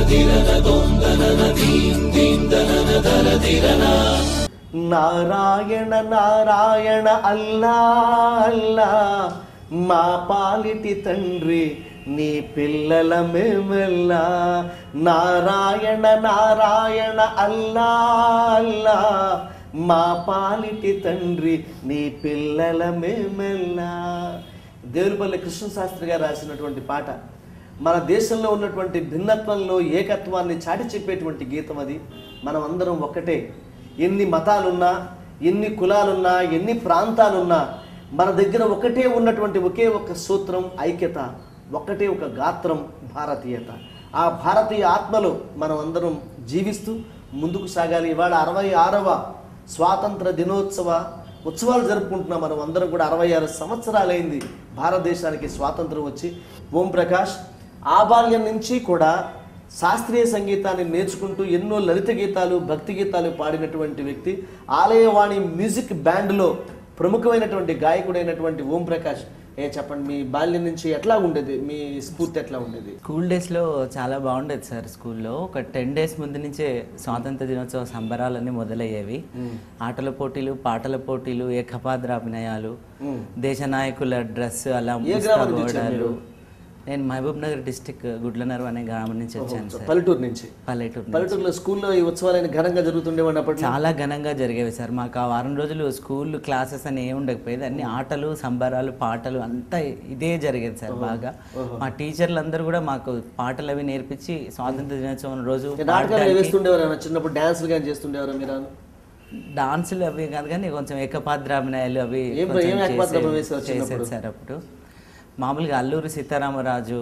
నారాయణ నారాయణ అల్లా అల్లా మా పాలిటి తండ్రి నీ పిల్లల మేమెల్లా నారాయణ నారాయణ అల్లా అల్లా మా పాలిటి తండ్రి నీ పిల్లల మేమెల్లా దేవులపల్లి కృష్ణశాస్త్రి గారు రాసినటువంటి పాట మన దేశంలో ఉన్నటువంటి భిన్నత్వంలో ఏకత్వాన్ని చాటి చెప్పేటువంటి గీతం అది మనం అందరం ఒక్కటే ఎన్ని మతాలున్నా ఎన్ని కులాలున్నా ఎన్ని ప్రాంతాలున్నా మన దగ్గర ఒకటే ఉన్నటువంటి ఒకే ఒక సూత్రం ఐక్యత ఒక్కటే ఒక గాత్రం భారతీయత ఆ భారతీయ ఆత్మలో మనం అందరం జీవిస్తూ ముందుకు సాగాలి ఇవాళ అరవై ఆరవ స్వాతంత్ర దినోత్సవ ఉత్సవాలు జరుపుకుంటున్నాం మనం అందరం కూడా అరవై ఆరు సంవత్సరాలైంది భారతదేశానికి స్వాతంత్రం వచ్చి ఓం ప్రకాష్ ఆ బాల్యం నుంచి కూడా శాస్త్రీయ సంగీతాన్ని నేర్చుకుంటూ ఎన్నో లలిత గీతాలు భక్తి గీతాలు పాడినటువంటి వ్యక్తి ఆలయవాణి మ్యూజిక్ బ్యాండ్లో ప్రముఖమైనటువంటి గాయకుడైనటువంటి ఓం ప్రకాష్ ఏ చెప్పండి మీ బాల్యం నుంచి ఎట్లా ఉండేది మీ స్ఫూర్తి ఎట్లా ఉండేది స్కూల్ డేస్లో చాలా బాగుండేది సార్ స్కూల్లో ఒక టెన్ డేస్ ముందు నుంచే స్వాతంత్ర దినోత్సవ సంబరాలన్నీ మొదలయ్యేవి ఆటల పోటీలు పాటల పోటీలు ఏకపాత్ర అభినయాలు దేశ నాయకుల డ్రెస్ అలా ఏ గ్రామం నుంచి వచ్చారు ముస్తాబోవడాలు. మీరు? నేను మహబూబ్ నగర్ డిస్టిక్ గుడ్లనరు అనే గ్రామం నుంచి వచ్చాను సార్ పల్లెటూరు నుంచి పల్లెటూరు పల్లెటూరులో స్కూల్లో ఈ ఉత్సవాలు ఘనంగా జరుగుతుండేవాడి అప్పటి చాలా ఘనంగా జరిగేవి సార్ మాకు ఆ వారం రోజులు స్కూల్ క్లాసెస్ అని ఏమి ఉండకపోయేది అన్ని ఆటలు సంబరాలు పాటలు అంతా ఇదే జరిగేది సార్ బాగా మా టీచర్లు అందరూ కూడా మాకు పాటలు అవి నేర్పించి స్వాతంత్ర దినోత్సవం రోజు నాటకాలు వేస్తుండేవారు చిన్నప్పుడు డాన్సులు కానీ చేస్తుండేవారు మీరు డాన్సులు అవి కాదు కానీ కొంచెం ఏకపాత్రాభినయాలు అవి ఏం- కొంచెం ఏం ఏకపాత్రాభినయం చేసే- వేసేవారు చిన్నప్పుడు? చేసేది సార్ అప్పుడు మామూలుగా అల్లూరి సీతారామరాజు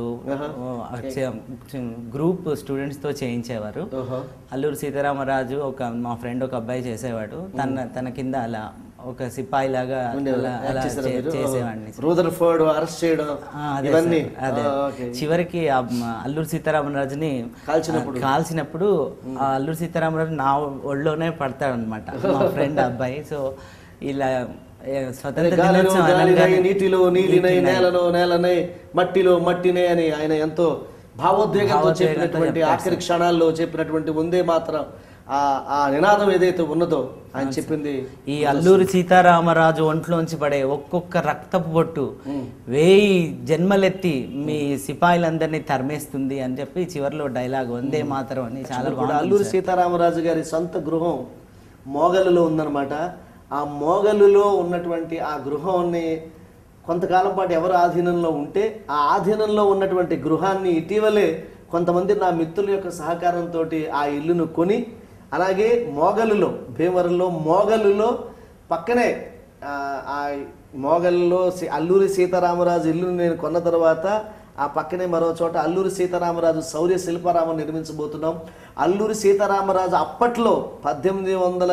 గ్రూప్ స్టూడెంట్స్ తో చేయించేవారు ఓహో అల్లూరి సీతారామరాజు ఒక మా ఫ్రెండ్ ఒక అబ్బాయి చేసేవాడు తన తన కింద అలా ఒక సిపాయి లాగా అలా అలా చే- చేసేవాడిని రూదర్ ఫోర్డ్ అరెస్ట్ చేయడం ఆ, అదే ఇవన్నీ సార్, అదే ఆ, ఓకే. చివరికి ఆ మ- అల్లూరి సీతారామరాజుని కాల్చినప్పుడు? ఆ, కాల్చినప్పుడు ఆ అల్లూరి సీతారామరాజు నా ఒళ్ళోనే పడతాడు అనమాట మా ఫ్రెండ్ అబ్బాయి సో ఇలా ఏ, స్వతంత్ర గాలిలో దినోత్సవం గాలినై, అనగానే నీటిలో నీలినై నేలలో నేలనై మట్టిలో మట్టినే అని ఆయన ఎంతో భావోద్వేగంతో భావోద్వేగంతో చెప్పినటువంటి చెప్తారు ఆఖరి క్షణాల్లో చెప్పినటువంటి ఉందే మాత్రం ఆ ఆ నినాదం ఏదైతే ఉన్నదో ఆయన చెప్పింది ఈ అల్లూరి సీతారామరాజు ఒంట్లోంచి పడే ఒక్కొక్క రక్తపు బొట్టు వేయి జన్మలెత్తి మీ సిపాయిలందరినీ తరిమేస్తుంది అని చెప్పి చివరిలో డైలాగ్ వందే మాత్రం అని చాలా ఇప్పుడు బాగుంటుంది అల్లూరి సీతారామరాజు గారి సొంత గృహం మోగలులో ఉందన్నమాట ఆ మోగలులో ఉన్నటువంటి ఆ గృహాన్ని కొంతకాలం పాటు ఎవరు ఆధీనంలో ఉంటే ఆ ఆధీనంలో ఉన్నటువంటి గృహాన్ని ఇటీవలే కొంతమంది నా మిత్రుల యొక్క సహకారంతో ఆ ఇల్లును కొని అలాగే మోగలులో భీమవరంలో మోగలులో పక్కనే ఆ, ఆ మోగల్లో సి- అల్లూరి సీతారామరాజు ఇల్లును నేను కొన్న తర్వాత ఆ పక్కనే మరో చోట అల్లూరి సీతారామరాజు శౌర్య శిల్పారామం నిర్మించబోతున్నాం అల్లూరి సీతారామరాజు అప్పట్లో పద్దెనిమిది వందల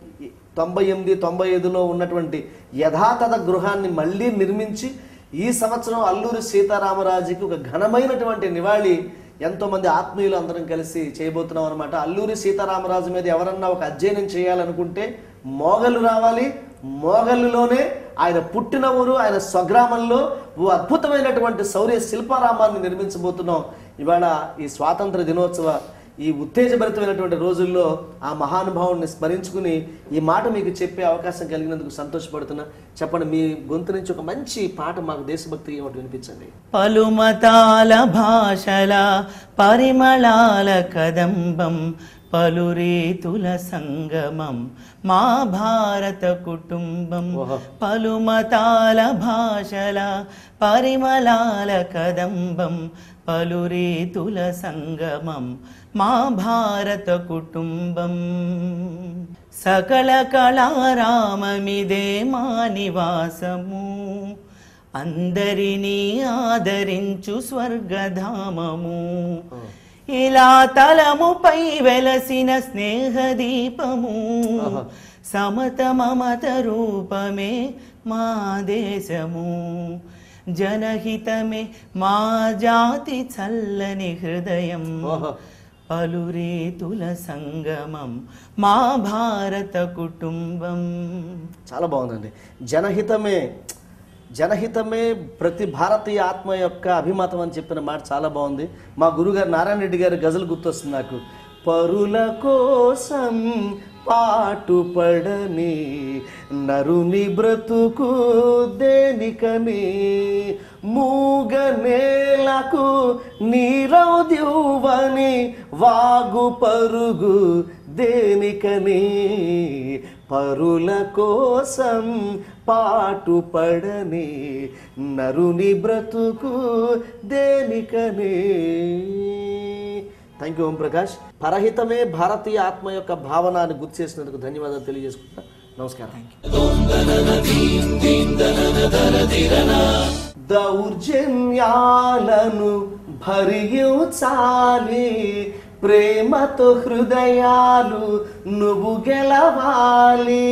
తొంభై ఎనిమిది తొంభై ఐదులో ఉన్నటువంటి యథాతథ గృహాన్ని మళ్ళీ నిర్మించి ఈ సంవత్సరం అల్లూరి సీతారామరాజుకి ఒక ఘనమైనటువంటి నివాళి ఎంతో మంది ఆత్మీయులు అందరం కలిసి చేయబోతున్నాం అనమాట అల్లూరి సీతారామరాజు మీద ఎవరన్నా ఒక అధ్యయనం చేయాలనుకుంటే మోగలు రావాలి మోగల్లులోనే ఆయన పుట్టిన ఊరు ఆయన స్వగ్రామంలో ఓ అద్భుతమైనటువంటి శౌర్య శిల్పారామాన్ని నిర్మించబోతున్నాం ఇవాళ ఈ స్వాతంత్ర దినోత్సవ ఈ ఉత్తేజభరితమైనటువంటి రోజుల్లో ఆ మహానుభావుని స్మరించుకుని ఈ మాట మీకు చెప్పే అవకాశం కలిగినందుకు సంతోషపడుతున్నా చెప్పండి మీ గొంతు నుంచి ఒక మంచి పాట మాకు దేశభక్తి ఏమిటి వినిపించండి పలుమతాల భాషల పరిమళాల కదంబం పలురీతుల సంగమం మా భారత కుటుంబం పలుమతాల భాషల పరిమళాల కదంబం పలురీతుల సంగమం మా భారత కుటుంబం సకల కళారామమిదే మా నివాసము అందరినీ ఆదరించు స్వర్గధామము ఇలా తలముపై వెలసిన స్నేహదీపము సమత మమత రూపమే మా దేశము జనహితమే మా జాతి చల్లని హృదయం ఓహో. పలురీతుల సంగమం మా భారత కుటుంబం చాలా బాగుందండి జనహితమే జనహితమే ప్రతి భారతీయ ఆత్మ యొక్క అభిమతం అని చెప్పిన మాట చాలా బాగుంది మా గురుగారు నారాయణ రెడ్డి గారి గజలు గుర్తొస్తుంది నాకు పరుల కోసం పాటుపడని నరుని బ్రతుకు దేనికని మూగ నేలకు నీరవుద్యువని వాగు పరుగు దేనికని పరుల కోసం పాటుపడని నరుని బ్రతుకు దేనికని థ్యాంక్ యూ ఓం ప్రకాష్ పరహితమే భారతీయ ఆత్మ యొక్క భావనాన్ని గుర్తు చేసినందుకు ధన్యవాదాలు తెలియజేసుకుంటా నమస్కారం దౌర్జన్యాలను భరించాలి ప్రేమతో హృదయాలు నువ్వు గెలవాలి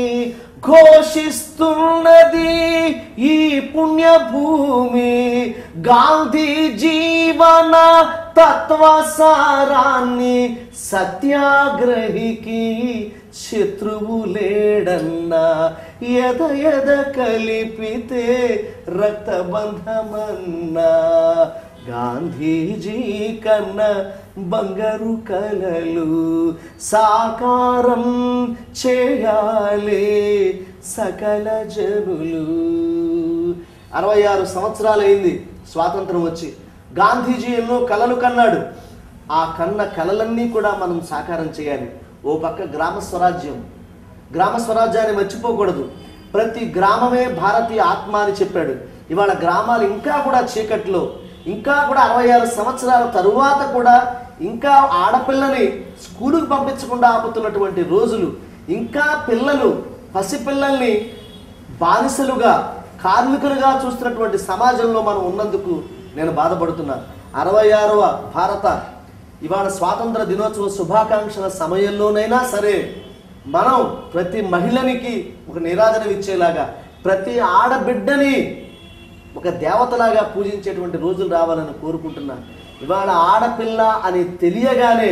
ఘోషిస్తున్నది ఈ పుణ్యభూమి గాంధీ జీవన తత్వసారాన్ని సత్యాగ్రహికి శత్రువు లేడన్నా ఎద ఎద కలిపితే రక్తబంధమన్నా గాంధీజీ కన్న బంగారు కలలు సాకారం చేయాలి సకల జనులు అరవై ఆరు సంవత్సరాలైంది స్వాతంత్రం వచ్చి గాంధీజీ ఎన్నో కలలు కన్నాడు ఆ కన్న కలలన్నీ కూడా మనం సాకారం చేయాలి ఓ పక్క గ్రామ స్వరాజ్యం గ్రామ స్వరాజ్యాన్ని మర్చిపోకూడదు ప్రతి గ్రామమే భారతీయ ఆత్మ అని చెప్పాడు ఇవాళ గ్రామాలు ఇంకా కూడా చీకట్లో ఇంకా కూడా అరవై ఆరు సంవత్సరాల తరువాత కూడా ఇంకా ఆడపిల్లని స్కూలుకు పంపించకుండా ఆపుతున్నటువంటి రోజులు ఇంకా పిల్లలు పసిపిల్లల్ని బానిసలుగా కార్మికులుగా చూస్తున్నటువంటి సమాజంలో మనం ఉన్నందుకు నేను బాధపడుతున్నాను అరవై ఆరవ భారత ఇవాళ స్వాతంత్ర దినోత్సవ శుభాకాంక్షల సమయంలోనైనా సరే మనం ప్రతి మహిళనికి ఒక నిరాదరణ ఇచ్చేలాగా ప్రతి ఆడబిడ్డని ఒక దేవతలాగా పూజించేటువంటి రోజులు రావాలని కోరుకుంటున్నా ఇవాళ ఆడపిల్ల అని తెలియగానే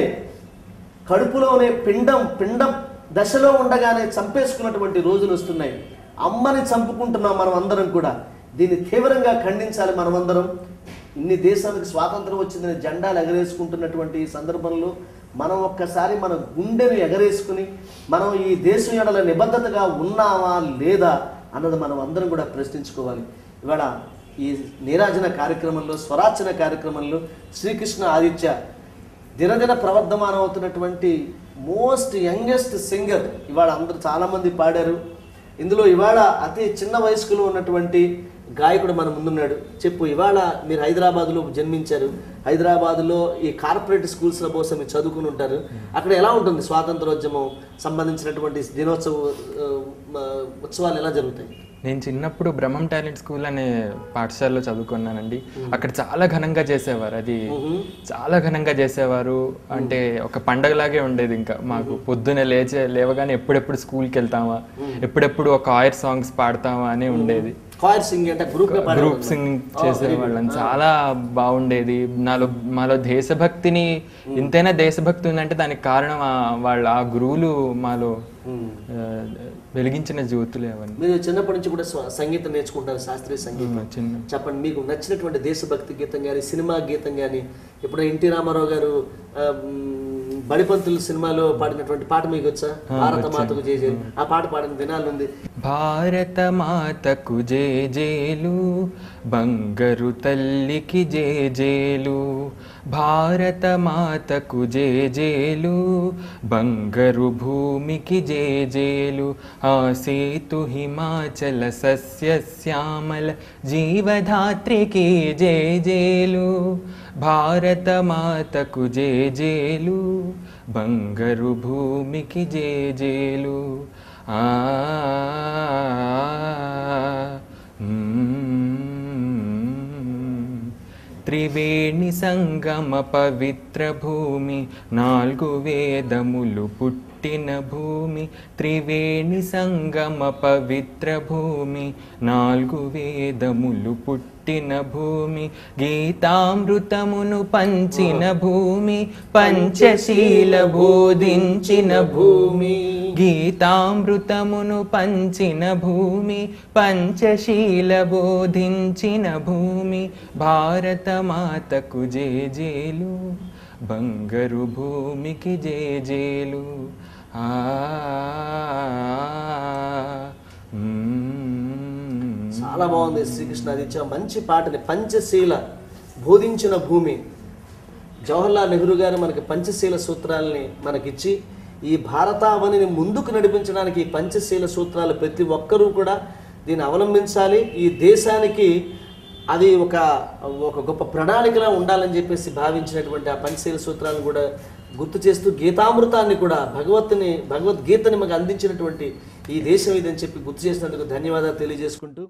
కడుపులోనే పిండం పిండం దశలో ఉండగానే చంపేసుకున్నటువంటి రోజులు వస్తున్నాయి అమ్మని చంపుకుంటున్నాం మనం అందరం కూడా దీన్ని తీవ్రంగా ఖండించాలి మనమందరం ఇన్ని దేశాలకు స్వాతంత్రం వచ్చిందని జెండాలు ఎగరేసుకుంటున్నటువంటి ఈ సందర్భంలో మనం ఒక్కసారి మన గుండెను ఎగరేసుకుని మనం ఈ దేశం ఎడల నిబద్ధతగా ఉన్నామా లేదా అన్నది మనం అందరం కూడా ప్రశ్నించుకోవాలి ఇవాళ ఈ నీరాజన కార్యక్రమంలో స్వరాచన కార్యక్రమంలో శ్రీకృష్ణ ఆదిత్య దినదిన ప్రవర్ధమానం అవుతున్నటువంటి మోస్ట్ యంగెస్ట్ సింగర్ ఇవాళ అందరూ చాలామంది పాడారు ఇందులో ఇవాళ అతి చిన్న వయస్కులో ఉన్నటువంటి గాయకుడు మన ముందున్నాడు చెప్పు ఇవాళ మీరు హైదరాబాద్లో జన్మించారు హైదరాబాద్లో ఈ కార్పొరేట్ స్కూల్స్లో కోసం మీరు చదువుకుని ఉంటారు అక్కడ ఎలా ఉంటుంది స్వాతంత్రోద్యమం సంబంధించినటువంటి దినోత్సవ ఆ, మ- ఉత్సవాలు ఎలా జరుగుతాయి నేను చిన్నప్పుడు బ్రహ్మం టాలెంట్ స్కూల్ అనే పాఠశాలలో చదువుకున్నానండి అక్కడ చాలా ఘనంగా చేసేవారు అది చాలా ఘనంగా చేసేవారు అంటే ఒక పండగలాగే ఉండేది ఇంకా మాకు పొద్దున లేచే లేవగానే ఎప్పుడెప్పుడు స్కూల్కి వెళ్తామా ఎప్పుడెప్పుడు ఒక ఆయిర్ సాంగ్స్ పాడతామా అని ఉండేది ఫైర్ సింగ్ అంటే గ్రూప్ గ్రూప్ సింగింగ్ చేసేవాళ్ళం చాలా బాగుండేది నాలో మాలో దేశభక్తిని ఇంతైనా దేశభక్తి ఉందంటే దానికి కారణం ఆ- వాళ్ళ ఆ గురువులు మాలో ఆ, వెలిగించిన జ్యోతులు అవన్నీ మీరు చిన్నప్పటి నుంచి కూడా స్వ- సంగీతం నేర్చుకుంటారు శాస్త్రీయ సంగీతం చిన్న చెప్పండి మీకు నచ్చినటువంటి దేశభక్తి గీతం కానీ సినిమా గీతం కానీ ఇప్పుడు ఎన్టీ రామారావు గారు ఆ, మ్, బడిపంతులు సినిమాలో పాడినటువంటి పాట మీకు వచ్చా భారత మాతకు జయ జయ ఆ పాట పాడిన దినాలుంది భారత మాతకు జేజేలు బంగరు తల్లికి జేజేలు భారత మాతకు జేజేలు బంగరు భూమికి జేజేలు ఆ సేతు హిమాచల సస్య శ్యామల జీవధాత్రికి జేజేలు భారత మాతకు జేజేలు బంగరు భూమికి జేజేలు ఆ మ్మ్. త్రివేణి సంగమ పవిత్ర భూమి నాలుగు వేదములు పుట్టిన పుట్టిన భూమి త్రివేణి సంగమ పవిత్ర భూమి నాలుగు వేదములు పుట్టిన భూమి గీతామృతమును పంచిన భూమి పంచశీల బోధించిన భూమి గీతామృతమును పంచిన భూమి పంచశీల బోధించిన భూమి భారత మాతకు జేజేలు బంగారు భూమికి జేజేలు ఆ మ్మ్. చాలా బాగుంది శ్రీకృష్ణ అది ఇచ్చిన మంచి పాటని పంచశీల బోధించిన భూమి జవహర్లాల్ నెహ్రూ గారు మనకి పంచశీల సూత్రాలని మనకిచ్చి ఈ భారతావనిని ముందుకు నడిపించడానికి ఈ పంచశీల సూత్రాలు ప్రతి ఒక్కరూ కూడా దీన్ని అవలంబించాలి ఈ దేశానికి అది ఒక ఒక గొప్ప ప్రణాళికలా ఉండాలని చెప్పేసి భావించినటువంటి ఆ పంచశీల సూత్రాలను కూడా గుర్తు చేస్తూ గీతామృతాన్ని కూడా భగవత్తుని భగవద్గీతని మాకు అందించినటువంటి ఈ దేశం ఇదని చెప్పి గుర్తు చేసినందుకు ధన్యవాదాలు తెలియజేసుకుంటూ